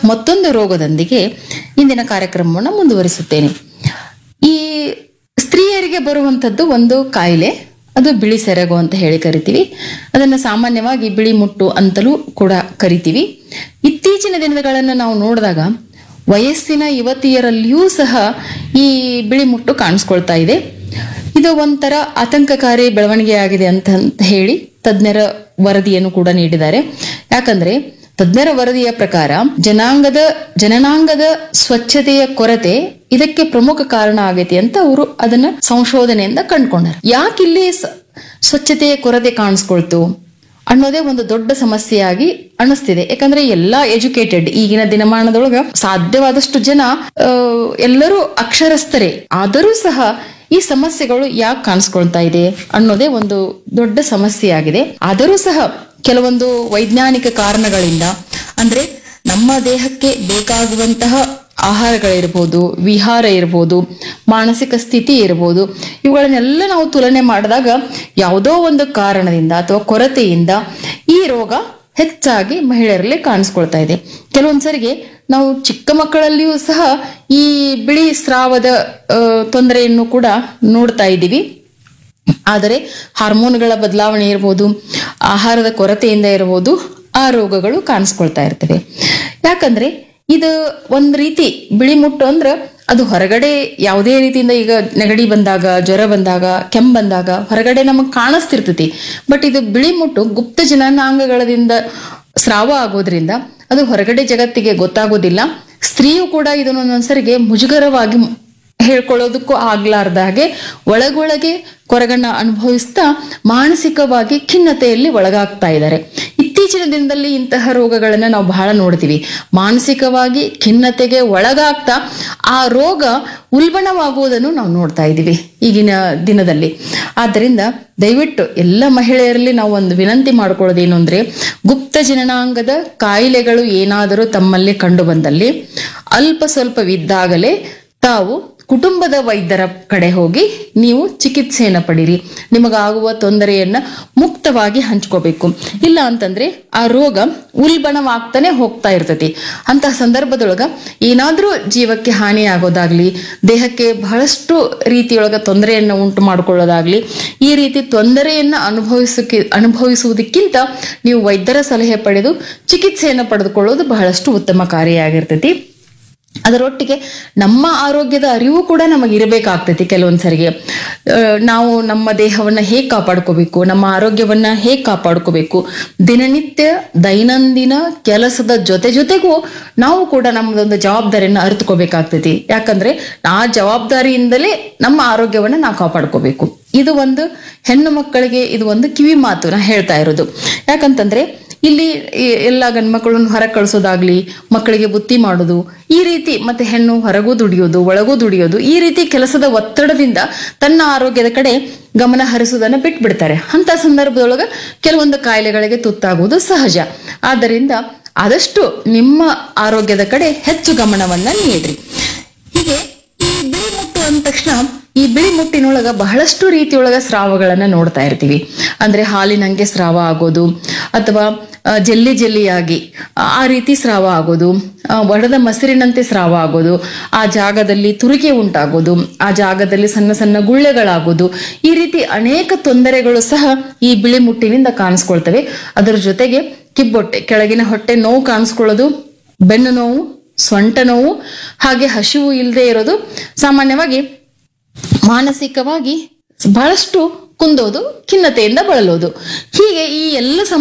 ಮತ್ತೊಂದು ರೋಗದೊಂದಿಗೆ ಇಂದಿನ ಕಾರ್ಯಕ್ರಮವನ್ನು ಮುಂದುವರಿಸುತ್ತೇನೆ ಈ ಸ್ತ್ರೀಯರಿಗೆ ಬರುವಂಥದ್ದು ಒಂದು ಕಾಯಿಲೆ ಅದು ಬಿಳಿ ಸೆರಗು ಅಂತ ಹೇಳಿ ಕರಿತೀವಿ ಅದನ್ನು ಸಾಮಾನ್ಯವಾಗಿ ಬಿಳಿ ಮುಟ್ಟು ಅಂತಲೂ ಕೂಡ ಕರಿತೀವಿ ಇತ್ತೀಚಿನ ದಿನಗಳನ್ನು ನಾವು ನೋಡಿದಾಗ ವಯಸ್ಸಿನ ಯುವತಿಯರಲ್ಲಿಯೂ ಸಹ ಈ ಬಿಳಿ ಮುಟ್ಟು ಕಾಣಿಸ್ಕೊಳ್ತಾ ಇದೆ ಇದು ಒಂಥರ ಆತಂಕಕಾರಿ ಬೆಳವಣಿಗೆ ಆಗಿದೆ ಅಂತ ಅಂತ ಹೇಳಿ ತಜ್ಞರ ವರದಿಯನ್ನು ಕೂಡ ನೀಡಿದ್ದಾರೆ ಯಾಕಂದ್ರೆ ತಜ್ಞರ ವರದಿಯ ಪ್ರಕಾರ ಜನಾಂಗದ ಜನನಾಂಗದ ಸ್ವಚ್ಛತೆಯ ಕೊರತೆ ಇದಕ್ಕೆ ಪ್ರಮುಖ ಕಾರಣ ಆಗೈತಿ ಅಂತ ಅವರು ಅದನ್ನ ಸಂಶೋಧನೆಯಿಂದ ಕಂಡುಕೊಂಡಾರ ಯಾಕಿಲ್ಲಿ ಸ- ಸ್ವಚ್ಛತೆಯ ಕೊರತೆ ಕಾಣಿಸ್ಕೊಳ್ತು ಅನ್ನೋದೇ ಒಂದು ದೊಡ್ಡ ಸಮಸ್ಯೆಯಾಗಿ ಅನಿಸ್ತಿದೆ ಯಾಕಂದ್ರೆ ಎಲ್ಲಾ ಎಜುಕೇಟೆಡ್ ಈಗಿನ ದಿನಮಾನದೊಳಗ ಸಾಧ್ಯವಾದಷ್ಟು ಜನ ಆ, ಎಲ್ಲರೂ ಅಕ್ಷರಸ್ಥರೇ ಆದರೂ ಸಹ ಈ ಸಮಸ್ಯೆಗಳು ಯಾಕೆ ಕಾಣಿಸ್ಕೊಳ್ತಾ ಇದೆ ಅನ್ನೋದೇ ಒಂದು ದೊಡ್ಡ ಸಮಸ್ಯೆಯಾಗಿದೆ ಆದರೂ ಸಹ ಕೆಲವೊಂದು ವೈಜ್ಞಾನಿಕ ಕಾರಣಗಳಿಂದ ಅಂದ್ರೆ ನಮ್ಮ ದೇಹಕ್ಕೆ ಬೇಕಾಗುವಂತಹ ಆಹಾರಗಳಿರ್ಬೋದು ವಿಹಾರ ಇರ್ಬೋದು ಮಾನಸಿಕ ಸ್ಥಿತಿ ಇರ್ಬೋದು ಇವುಗಳನ್ನೆಲ್ಲ ನಾವು ತುಲನೆ ಮಾಡಿದಾಗ ಯಾವುದೋ ಒಂದು ಕಾರಣದಿಂದ ಅಥವಾ ಕೊರತೆಯಿಂದ ಈ ರೋಗ ಹೆಚ್ಚಾಗಿ ಮಹಿಳೆಯರಲ್ಲಿ ಕಾಣಿಸ್ಕೊಳ್ತಾ ಇದೆ ಕೆಲವೊಂದ್ಸರಿಗೆ ನಾವು ಚಿಕ್ಕ ಮಕ್ಕಳಲ್ಲಿಯೂ ಸಹ ಈ ಬಿಳಿ ಸ್ರಾವದ ಆ, ತೊಂದರೆಯನ್ನು ಕೂಡ ನೋಡ್ತಾ ಇದ್ದೀವಿ ಆದರೆ ಹಾರ್ಮೋನ್ಗಳ ಬದಲಾವಣೆ ಇರ್ಬೋದು ಆಹಾರದ ಕೊರತೆಯಿಂದ ಇರ್ಬೋದು ಆ ರೋಗಗಳು ಕಾಣಿಸ್ಕೊಳ್ತಾ ಇರ್ತವೆ ಯಾಕಂದ್ರೆ ಇದು ಒಂದ್ ರೀತಿ ಬಿಳಿ ಮುಟ್ಟು ಅಂದ್ರ ಅದು ಹೊರಗಡೆ ಯಾವುದೇ ರೀತಿಯಿಂದ ಈಗ ನೆಗಡಿ ಬಂದಾಗ ಜ್ವರ ಬಂದಾಗ ಕೆಮ್ಮು ಬಂದಾಗ ಹೊರಗಡೆ ನಮಗ್ ಕಾಣಿಸ್ತಿರ್ತೈತಿ ಬಟ್ ಇದು ಬಿಳಿ ಮುಟ್ಟು ಗುಪ್ತ ಜನನಾಂಗಗಳದಿಂದ ಸ್ರಾವ ಆಗೋದ್ರಿಂದ ಅದು ಹೊರಗಡೆ ಜಗತ್ತಿಗೆ ಗೊತ್ತಾಗೋದಿಲ್ಲ ಸ್ತ್ರೀಯು ಕೂಡ ಇದನ್ನೊಂದೊಂದ್ಸರಿಗೆ ಮುಜುಗರವಾಗಿ ಹೇಳ್ಕೊಳ್ಳೋದಕ್ಕೂ ಆಗ್ಲಾರ್ದ ಹಾಗೆ ಒಳಗೊಳಗೆ ಕೊರಗನ್ನ ಅನುಭವಿಸ್ತಾ ಮಾನಸಿಕವಾಗಿ ಖಿನ್ನತೆಯಲ್ಲಿ ಒಳಗಾಗ್ತಾ ಇದ್ದಾರೆ ಇತ್ತೀಚಿನ ದಿನದಲ್ಲಿ ಇಂತಹ ರೋಗಗಳನ್ನ ನಾವು ಬಹಳ ನೋಡ್ತೀವಿ ಮಾನಸಿಕವಾಗಿ ಖಿನ್ನತೆಗೆ ಒಳಗಾಗ್ತಾ ಆ ರೋಗ ಉಲ್ಬಣವಾಗುವುದನ್ನು ನಾವು ನೋಡ್ತಾ ಇದ್ದೀವಿ ಈಗಿನ ದಿನದಲ್ಲಿ ಆದ್ದರಿಂದ ದಯವಿಟ್ಟು ಎಲ್ಲ ಮಹಿಳೆಯರಲ್ಲಿ ನಾವು ಒಂದು ವಿನಂತಿ ಮಾಡ್ಕೊಳ್ಳೋದೇನು ಅಂದ್ರೆ ಗುಪ್ತ ಜನನಾಂಗದ ಕಾಯಿಲೆಗಳು ಏನಾದರೂ ತಮ್ಮಲ್ಲಿ ಕಂಡು ಬಂದಲ್ಲಿ ಅಲ್ಪ ಸ್ವಲ್ಪವಿದ್ದಾಗಲೇ ತಾವು ಕುಟುಂಬದ ವೈದ್ಯರ ಕಡೆ ಹೋಗಿ ನೀವು ಚಿಕಿತ್ಸೆಯನ್ನು ಪಡೀರಿ ನಿಮಗಾಗುವ ತೊಂದರೆಯನ್ನ ಮುಕ್ತವಾಗಿ ಹಂಚ್ಕೋಬೇಕು ಇಲ್ಲ ಅಂತಂದ್ರೆ ಆ ರೋಗ ಉಲ್ಬಣವಾಗ್ತಾನೆ ಹೋಗ್ತಾ ಇರ್ತೈತಿ ಅಂತಹ ಸಂದರ್ಭದೊಳಗ ಏನಾದ್ರೂ ಜೀವಕ್ಕೆ ಹಾನಿ ಆಗೋದಾಗ್ಲಿ ದೇಹಕ್ಕೆ ಬಹಳಷ್ಟು ರೀತಿಯೊಳಗ ತೊಂದರೆಯನ್ನ ಉಂಟು ಮಾಡ್ಕೊಳ್ಳೋದಾಗ್ಲಿ ಈ ರೀತಿ ತೊಂದರೆಯನ್ನ ಅನುಭವಿಸಕ್ಕೆ ಅನುಭವಿಸುವುದಕ್ಕಿಂತ ನೀವು ವೈದ್ಯರ ಸಲಹೆ ಪಡೆದು ಚಿಕಿತ್ಸೆಯನ್ನು ಪಡೆದುಕೊಳ್ಳೋದು ಬಹಳಷ್ಟು ಉತ್ತಮಕಾರಿಯಾಗಿರ್ತೈತಿ ಅದರೊಟ್ಟಿಗೆ ನಮ್ಮ ಆರೋಗ್ಯದ ಅರಿವು ಕೂಡ ನಮಗೆ ಇರಬೇಕಾಗ್ತೈತಿ ಕೆಲವೊಂದ್ಸರಿಗೆ ಆ, ನಾವು ನಮ್ಮ ದೇಹವನ್ನ ಹೇಗೆ ಕಾಪಾಡ್ಕೋಬೇಕು ನಮ್ಮ ಆರೋಗ್ಯವನ್ನ ಹೇಗೆ ಕಾಪಾಡ್ಕೋಬೇಕು ದಿನನಿತ್ಯ ದೈನಂದಿನ ಕೆಲಸದ ಜೊತೆ ಜೊತೆಗೂ ನಾವು ಕೂಡ ನಮ್ಮದೊಂದು ಜವಾಬ್ದಾರಿಯನ್ನ ಅರಿತುಕೋಬೇಕಾಗ್ತೈತಿ ಯಾಕಂದ್ರೆ ಆ ಜವಾಬ್ದಾರಿಯಿಂದಲೇ ನಮ್ಮ ಆರೋಗ್ಯವನ್ನ ನಾವು ಕಾಪಾಡ್ಕೋಬೇಕು ಇದು ಒಂದು ಹೆಣ್ಣು ಮಕ್ಕಳಿಗೆ ಇದು ಒಂದು ಕಿವಿ ಮಾತು ನಾ ಹೇಳ್ತಾ ಇರೋದು ಯಾಕಂತಂದ್ರೆ ಇಲ್ಲಿ ಈ- ಎಲ್ಲ ಗಂಡ್ಮಕ್ಳನ್ನ ಹೊರಗೆ ಕಳಿಸೋದಾಗ್ಲಿ ಮಕ್ಕಳಿಗೆ ಬುತ್ತಿ ಮಾಡೋದು ಈ ರೀತಿ ಮತ್ತೆ ಹೆಣ್ಣು ಹೊರಗೂ ದುಡಿಯೋದು ಒಳಗೂ ದುಡಿಯೋದು ಈ ರೀತಿ ಕೆಲಸದ ಒತ್ತಡದಿಂದ ತನ್ನ ಆರೋಗ್ಯದ ಕಡೆ ಗಮನ ಹರಿಸೋದನ್ನ ಬಿಟ್ಬಿಡ್ತಾರೆ ಅಂತ ಸಂದರ್ಭದೊಳಗ ಕೆಲವೊಂದು ಕಾಯಿಲೆಗಳಿಗೆ ತುತ್ತಾಗುವುದು ಸಹಜ ಆದ್ದರಿಂದ ಆದಷ್ಟು ನಿಮ್ಮ ಆರೋಗ್ಯದ ಕಡೆ ಹೆಚ್ಚು ಗಮನವನ್ನ ನೀಡ್ರಿ ಹೀಗೆ ಈ ಬಿಳಿ ಮುಟ್ಟು ಅಂದ ತಕ್ಷಣ ಈ ಬಿಳಿ ಮುಟ್ಟಿನೊಳಗ ಬಹಳಷ್ಟು ರೀತಿಯೊಳಗ ಸ್ರಾವಗಳನ್ನ ನೋಡ್ತಾ ಇರ್ತೀವಿ ಅಂದ್ರೆ ಹಾಲಿನಂಗೆ ಸ್ರಾವ ಆಗೋದು ಅಥವಾ ಆ, ಜೆಲ್ಲಿ ಜೆಲ್ಲಿಯಾಗಿ ಆ ಆ ರೀತಿ ಸ್ರಾವ ಆಗೋದು ಆ, ಒಡೆದ ಮೊಸರಿನಂತೆ ಸ್ರಾವ ಆಗೋದು ಆ ಜಾಗದಲ್ಲಿ ತುರಿಕೆ ಉಂಟಾಗೋದು ಆ ಜಾಗದಲ್ಲಿ ಸಣ್ಣ ಸಣ್ಣ ಗುಳ್ಳೆಗಳಾಗೋದು ಈ ರೀತಿ ಅನೇಕ ತೊಂದರೆಗಳು ಸಹ ಈ ಬಿಳಿ ಮುಟ್ಟಿನಿಂದ ಕಾಣಿಸ್ಕೊಳ್ತವೆ ಅದರ ಜೊತೆಗೆ ಕಿಬ್ಬೊಟ್ಟೆ ಕೆಳಗಿನ ಹೊಟ್ಟೆ ನೋವು ಕಾಣಿಸ್ಕೊಳ್ಳೋದು ಬೆನ್ನು ನೋವು ಸೊಂಟ ನೋವು ಹಾಗೆ ಹಸಿವು ಇಲ್ಲದೆ ಇರೋದು ಸಾಮಾನ್ಯವಾಗಿ ಮಾನಸಿಕವಾಗಿ ಬಹಳಷ್ಟು ಕುಂದೋದು ಖಿನ್ನತೆಯಿಂದ ಬಳಲೋದು ಹೀಗೆ ಈ ಎಲ್ಲ